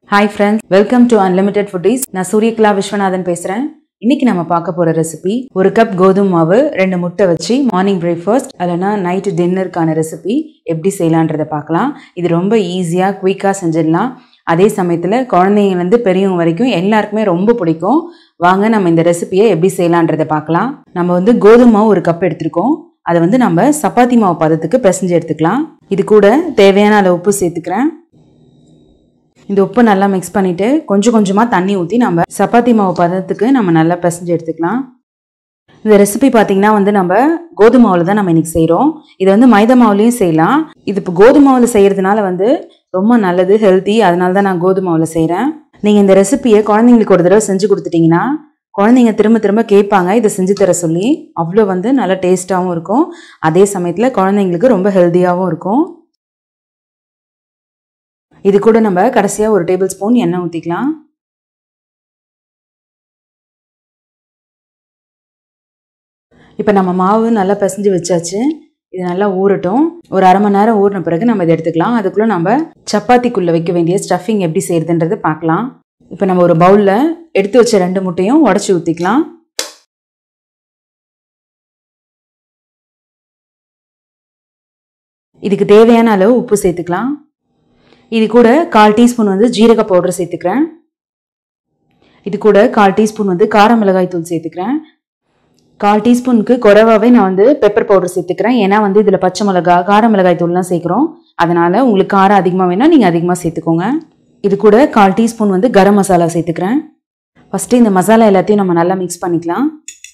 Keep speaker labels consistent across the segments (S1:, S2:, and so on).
S1: hi friends welcome to unlimited foodies நான் சூரியகலா விஸ்வநாதன் பேசுகிறேன் இன்னைக்கு நம்ம பார்க்க போகிற ரெசிபி ஒரு கப் கோதுமை மாவு ரெண்டு முட்டை வச்சு மார்னிங் பிரேக்ஃபாஸ்ட் இல்லைனா நைட்டு டின்னருக்கான ரெசிபி எப்படி செய்யலான்றதை பார்க்கலாம் இது ரொம்ப ஈஸியாக குயிக்காக செஞ்சிடலாம் அதே சமயத்தில் குழந்தைங்கலேருந்து பெரியவங்க வரைக்கும் எல்லாருக்குமே ரொம்ப பிடிக்கும் வாங்க நம்ம இந்த ரெசிபியை எப்படி செய்யலான்றதை பார்க்கலாம் நம்ம வந்து கோதுமை மாவு ஒரு கப் எடுத்திருக்கோம் அதை வந்து நம்ம சப்பாத்தி மாவு பதத்துக்கு பிசைஞ்சு எடுத்துக்கலாம் இது கூட தேவையான அளவு உப்பு சேர்த்துக்கிறேன் இந்த உப்பு நல்லா மிக்ஸ் பண்ணிவிட்டு கொஞ்சம் கொஞ்சமாக தண்ணி ஊற்றி நம்ம சப்பாத்தி மாவு பதத்துக்கு நம்ம நல்லா பிசைஞ்சு எடுத்துக்கலாம் இந்த ரெசிபி பார்த்தீங்கன்னா வந்து நம்ம கோதுமை மாவில் தான் நம்ம இன்றைக்கி செய்கிறோம் இது வந்து மைதா மாவுலேயும் செய்யலாம் இது இப்போ கோதுமை மாவில் செய்கிறதுனால வந்து ரொம்ப நல்லது ஹெல்த்தி அதனால தான் நான் கோதுமை மாவில் செய்கிறேன் நீங்கள் இந்த ரெசிபியை குழந்தைங்களுக்கு ஒரு தடவை செஞ்சு கொடுத்துட்டிங்கன்னா குழந்தைங்க திரும்ப திரும்ப கேட்பாங்க இதை செஞ்சு தர சொல்லி அவ்வளோ வந்து நல்லா டேஸ்ட்டாகவும் இருக்கும் அதே சமயத்தில் குழந்தைங்களுக்கு ரொம்ப ஹெல்த்தியாகவும் இருக்கும் இது கூட நம்ம கடைசியாக ஒரு டேபிள் ஸ்பூன் எண்ணெய் ஊற்றிக்கலாம் இப்போ நம்ம மாவு நல்லா பிசைஞ்சு வச்சாச்சு இது நல்லா ஊறட்டும் ஒரு அரை மணி நேரம் ஊறின பிறகு நம்ம இதை எடுத்துக்கலாம் அதுக்குள்ளே நம்ம சப்பாத்திக்குள்ளே வைக்க வேண்டிய ஸ்டஃபிங் எப்படி செய்கிறதுன்றது பார்க்கலாம் இப்போ நம்ம ஒரு பவுலில் எடுத்து வச்ச ரெண்டு முட்டையும் உடச்சி ஊற்றிக்கலாம் இதுக்கு தேவையான அளவு உப்பு சேர்த்துக்கலாம் இது கூட கால் டீஸ்பூன் வந்து ஜீரக பவுடர் சேர்த்துக்கிறேன் இது கூட கால் டீஸ்பூன் வந்து கார மிளகாய் தூள் சேர்த்துக்கிறேன் கால் டீஸ்பூனுக்கு குறைவாகவே நான் வந்து பெப்பர் பவுடர் சேர்த்துக்கிறேன் ஏன்னா வந்து இதில் பச்சை மிளகா கார மிளகாய் தூள்லாம் சேர்க்குறோம் அதனால் உங்களுக்கு காரம் அதிகமாக வேணால் நீங்கள் அதிகமாக சேர்த்துக்கோங்க இது கூட கால் டீஸ்பூன் வந்து கரம் மசாலா சேர்த்துக்கிறேன் ஃபஸ்ட்டு இந்த மசாலா எல்லாத்தையும் நம்ம நல்லா மிக்ஸ் பண்ணிக்கலாம்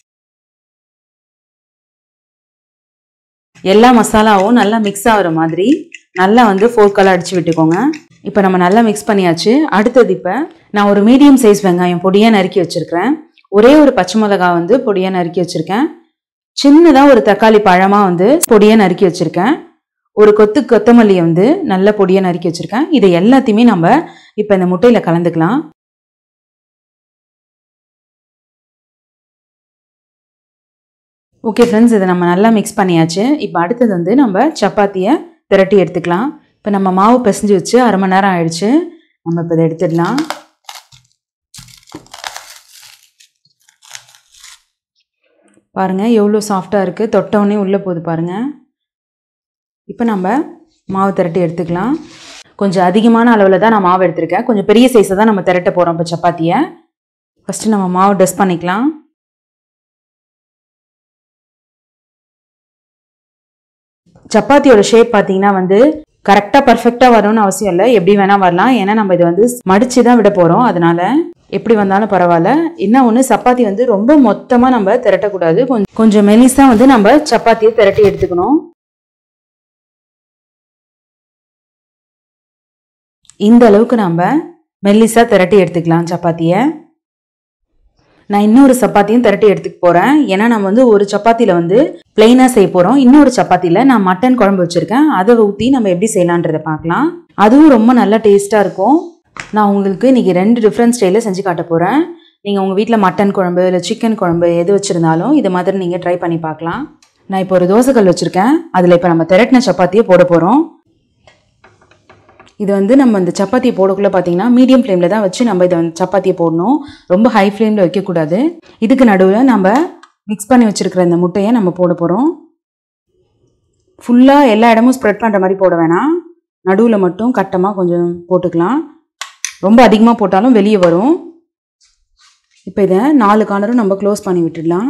S1: எல்லா மசாலாவும் நல்லா மிக்ஸ் ஆகிற மாதிரி நல்லா வந்து ஃபோர்க்கெல்லாம் அடித்து விட்டுக்கோங்க இப்போ நம்ம நல்லா மிக்ஸ் பண்ணியாச்சு அடுத்தது இப்போ நான் ஒரு மீடியம் சைஸ் வெங்காயம் பொடியாக நறுக்கி வச்சுருக்கிறேன் ஒரே ஒரு பச்சை மிளகா வந்து பொடியாக நறுக்கி வச்சுருக்கேன் சின்னதாக ஒரு தக்காளி பழமாக வந்து பொடியாக நறுக்கி வச்சுருக்கேன் ஒரு கொத்து கொத்தமல்லியை வந்து நல்ல பொடியாக நறுக்கி வச்சுருக்கேன் இதை எல்லாத்தையுமே நம்ம இப்போ இந்த முட்டையில் கலந்துக்கலாம் ஓகே ஃப்ரெண்ட்ஸ் இதை நம்ம நல்லா மிக்ஸ் பண்ணியாச்சு இப்போ அடுத்தது வந்து நம்ம சப்பாத்தியை திரட்டி எடுத்துக்கலாம் இப்போ நம்ம மாவு பிசைஞ்சு வச்சு அரை மணி நேரம் ஆயிடுச்சு நம்ம இப்போ இதை எடுத்துடலாம் பாருங்கள் எவ்வளோ சாஃப்டாக இருக்குது தொட்டவுடனே உள்ளே போகுது பாருங்கள் இப்போ நம்ம மாவு திரட்டி எடுத்துக்கலாம் கொஞ்சம் அதிகமான அளவில் தான் நான் மாவு எடுத்திருக்கேன் கொஞ்சம் பெரிய சைஸை தான் நம்ம திரட்ட போகிறோம் இப்போ சப்பாத்தியை ஃபஸ்ட்டு நம்ம மாவு டஸ்ட் பண்ணிக்கலாம் சப்பாத்தியோட ஷேப் பார்த்தீங்கன்னா வந்து கரெக்டாக பர்ஃபெக்டாக வரணும்னு அவசியம் இல்லை எப்படி வேணால் வரலாம் ஏன்னா நம்ம இதை வந்து மடித்து தான் விட போகிறோம் அதனால எப்படி வந்தாலும் பரவாயில்ல என்ன ஒன்று சப்பாத்தி வந்து ரொம்ப மொத்தமாக நம்ம திரட்டக்கூடாது கொஞ்சம் கொஞ்சம் மெலிசாக வந்து நம்ம சப்பாத்தியை திரட்டி எடுத்துக்கணும் இந்த அளவுக்கு நம்ம மெல்லிஸாக திரட்டி எடுத்துக்கலாம் சப்பாத்தியை நான் இன்னொரு சப்பாத்தியும் திரட்டி எடுத்துக்க போகிறேன் ஏன்னா நம்ம வந்து ஒரு சப்பாத்தியில் வந்து பிளெயினாக செய்ய போகிறோம் இன்னொரு சப்பாத்தியில் நான் மட்டன் குழம்பு வச்சுருக்கேன் அதை ஊற்றி நம்ம எப்படி செய்யலான்றதை பார்க்கலாம் அதுவும் ரொம்ப நல்லா டேஸ்ட்டாக இருக்கும் நான் உங்களுக்கு இன்றைக்கி ரெண்டு டிஃப்ரெண்ட் ஸ்டைலில் செஞ்சு காட்ட போகிறேன் நீங்கள் உங்கள் வீட்டில் மட்டன் குழம்பு இல்லை சிக்கன் குழம்பு எது வச்சுருந்தாலும் இது மாதிரி நீங்கள் ட்ரை பண்ணி பார்க்கலாம் நான் இப்போ ஒரு தோசைக்கல் வச்சுருக்கேன் அதில் இப்போ நம்ம திரட்டின சப்பாத்தியை போட போகிறோம் இது வந்து நம்ம இந்த சப்பாத்தியை போடக்குள்ளே பார்த்தீங்கன்னா மீடியம் ஃப்ளேமில் தான் வச்சு நம்ம இதை வந்து சப்பாத்தியை போடணும் ரொம்ப ஹை ஃப்ளேமில் வைக்கக்கூடாது இதுக்கு நடுவில் நம்ம மிக்ஸ் பண்ணி வச்சுருக்கிற இந்த முட்டையை நம்ம போட போகிறோம் ஃபுல்லாக எல்லா இடமும் ஸ்ப்ரெட் பண்ணுற மாதிரி போட வேணாம் நடுவில் மட்டும் கட்டமாக கொஞ்சம் போட்டுக்கலாம் ரொம்ப அதிகமாக போட்டாலும் வெளியே வரும் இப்போ இதை நாலு கார்னரும் நம்ம க்ளோஸ் பண்ணி விட்டுடலாம்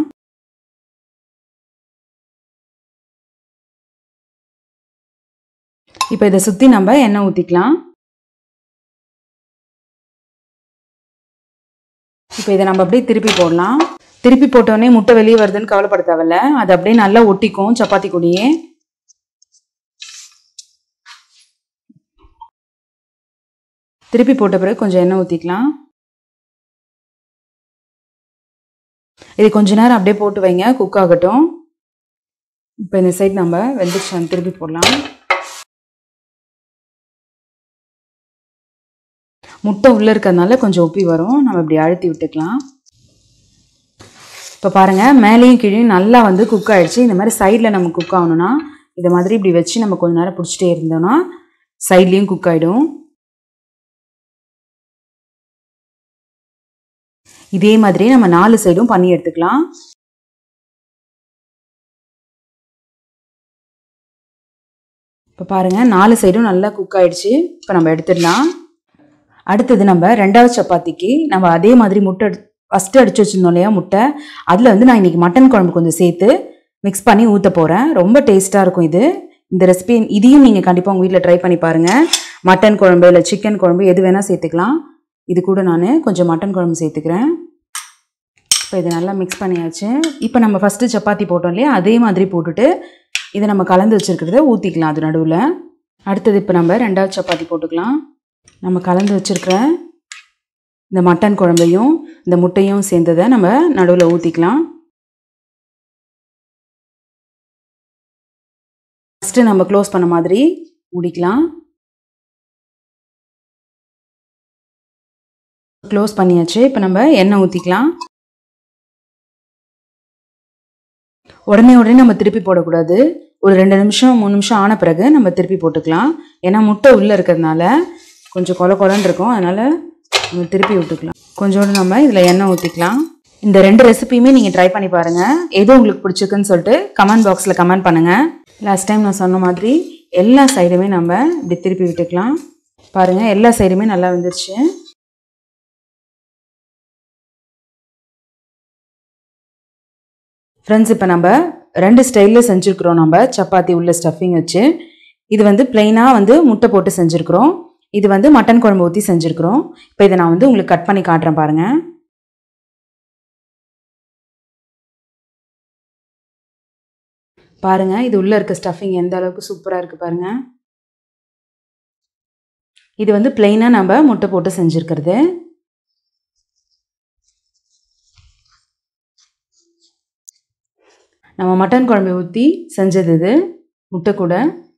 S1: இப்போ இதை சுற்றி நம்ம எண்ணெய் ஊற்றிக்கலாம் இப்போ இதை நம்ம அப்படியே திருப்பி போடலாம் திருப்பி போட்டோடனே முட்டை வெளியே வருதுன்னு கவலைப்பட தேவையில்ல அது அப்படியே நல்லா ஒட்டிக்கும் சப்பாத்தி கூடியே திருப்பி போட்ட பிறகு கொஞ்சம் எண்ணெய் ஊற்றிக்கலாம் இது கொஞ்ச நேரம் அப்படியே போட்டு வைங்க குக் ஆகட்டும் இப்போ இந்த சைட் நம்ம வெந்துச்சு திருப்பி போடலாம் முட்டை உள்ளே இருக்கிறதுனால கொஞ்சம் ஒப்பி வரும் நம்ம இப்படி அழுத்தி விட்டுக்கலாம் இப்போ பாருங்கள் மேலேயும் கீழேயும் நல்லா வந்து குக் ஆகிடுச்சு இந்த மாதிரி சைடில் நம்ம குக் ஆகணும்னா இதை மாதிரி இப்படி வச்சு நம்ம கொஞ்ச நேரம் பிடிச்சிட்டே இருந்தோம்னா சைட்லேயும் குக் ஆகிடும் இதே மாதிரி நம்ம நாலு சைடும் பண்ணி எடுத்துக்கலாம் இப்போ பாருங்கள் நாலு சைடும் நல்லா குக் ஆயிடுச்சு இப்போ நம்ம எடுத்துடலாம் அடுத்தது நம்ம ரெண்டாவது சப்பாத்திக்கு நம்ம அதே மாதிரி முட்டை ஃபஸ்ட்டு அடிச்சு வச்சுருந்தோம் இல்லையா முட்டை அதில் வந்து நான் இன்றைக்கி மட்டன் குழம்பு கொஞ்சம் சேர்த்து மிக்ஸ் பண்ணி ஊற்ற போகிறேன் ரொம்ப டேஸ்ட்டாக இருக்கும் இது இந்த ரெசிபி இதையும் நீங்கள் கண்டிப்பாக உங்கள் வீட்டில் ட்ரை பண்ணி பாருங்கள் மட்டன் குழம்பு இல்லை சிக்கன் குழம்பு எது வேணால் சேர்த்துக்கலாம் இது கூட நான் கொஞ்சம் மட்டன் குழம்பு சேர்த்துக்கிறேன் இப்போ இது நல்லா மிக்ஸ் பண்ணியாச்சு இப்போ நம்ம ஃபஸ்ட்டு சப்பாத்தி போட்டோம் இல்லையா அதே மாதிரி போட்டுட்டு இதை நம்ம கலந்து வச்சுருக்கிறத ஊற்றிக்கலாம் அது நடுவில் அடுத்தது இப்போ நம்ம ரெண்டாவது சப்பாத்தி போட்டுக்கலாம் நம்ம கலந்து வச்சுருக்கிற இந்த மட்டன் குழம்பையும் இந்த முட்டையும் சேர்ந்ததை நம்ம நடுவில் ஊற்றிக்கலாம் ஃபஸ்ட்டு நம்ம க்ளோஸ் பண்ண மாதிரி முடிக்கலாம் க்ளோஸ் பண்ணியாச்சு இப்போ நம்ம எண்ணெய் ஊற்றிக்கலாம் உடனே உடனே நம்ம திருப்பி போடக்கூடாது ஒரு ரெண்டு நிமிஷம் மூணு நிமிஷம் ஆன பிறகு நம்ம திருப்பி போட்டுக்கலாம் ஏன்னா முட்டை உள்ளே இருக்கிறதுனால கொஞ்சம் கொல கொலன்னு இருக்கும் அதனால் நம்ம திருப்பி விட்டுக்கலாம் கொஞ்சோண்டு நம்ம இதில் எண்ணெய் ஊற்றிக்கலாம் இந்த ரெண்டு ரெசிபியுமே நீங்கள் ட்ரை பண்ணி பாருங்கள் எது உங்களுக்கு பிடிச்சிருக்குன்னு சொல்லிட்டு கமெண்ட் பாக்ஸில் கமெண்ட் பண்ணுங்கள் லாஸ்ட் டைம் நான் சொன்ன மாதிரி எல்லா சைடுமே நம்ம இப்படி திருப்பி விட்டுக்கலாம் பாருங்கள் எல்லா சைடுமே நல்லா வந்துருச்சு ஃப்ரெண்ட்ஸ் இப்போ நம்ம ரெண்டு ஸ்டைலில் செஞ்சுருக்குறோம் நம்ம சப்பாத்தி உள்ள ஸ்டஃபிங் வச்சு இது வந்து பிளெயினாக வந்து முட்டை போட்டு செஞ்சுருக்குறோம் இது வந்து மட்டன் குழம்பு ஊற்றி செஞ்சுருக்குறோம் இப்போ இதை நான் வந்து உங்களுக்கு கட் பண்ணி காட்டுறேன் பாருங்கள் பாருங்கள் இது உள்ளே இருக்க ஸ்டஃபிங் எந்த அளவுக்கு சூப்பராக இருக்குது பாருங்கள் இது வந்து பிளெயினாக நம்ம முட்டை போட்டு செஞ்சுருக்கிறது நம்ம மட்டன் குழம்பு ஊற்றி செஞ்சது இது முட்டை கூட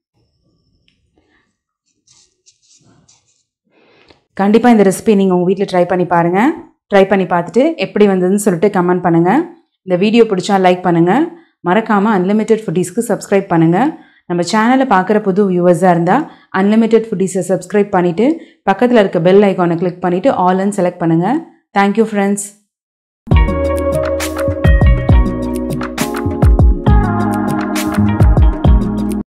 S1: கண்டிப்பாக இந்த ரெசிபி நீங்கள் உங்கள் வீட்டில் ட்ரை பண்ணி பாருங்கள் ட்ரை பண்ணி பார்த்துட்டு எப்படி வந்ததுன்னு சொல்லிட்டு கமெண்ட் பண்ணுங்கள் இந்த வீடியோ பிடிச்சா லைக் பண்ணுங்கள் மறக்காமல் அன்லிமிட்டெட் ஃபுட்டீஸ்க்கு சப்ஸ்கிரைப் பண்ணுங்கள் நம்ம சேனலை பார்க்குற புது வியூவர்ஸாக இருந்தால் அன்லிமிட்டெட் ஃபுட்டீஸை சப்ஸ்கிரைப் பண்ணிவிட்டு பக்கத்தில் இருக்க பெல் ஐக்கானை கிளிக் பண்ணிவிட்டு ஆல்னு செலக்ட் பண்ணுங்கள் தேங்க்யூ ஃப்ரெண்ட்ஸ்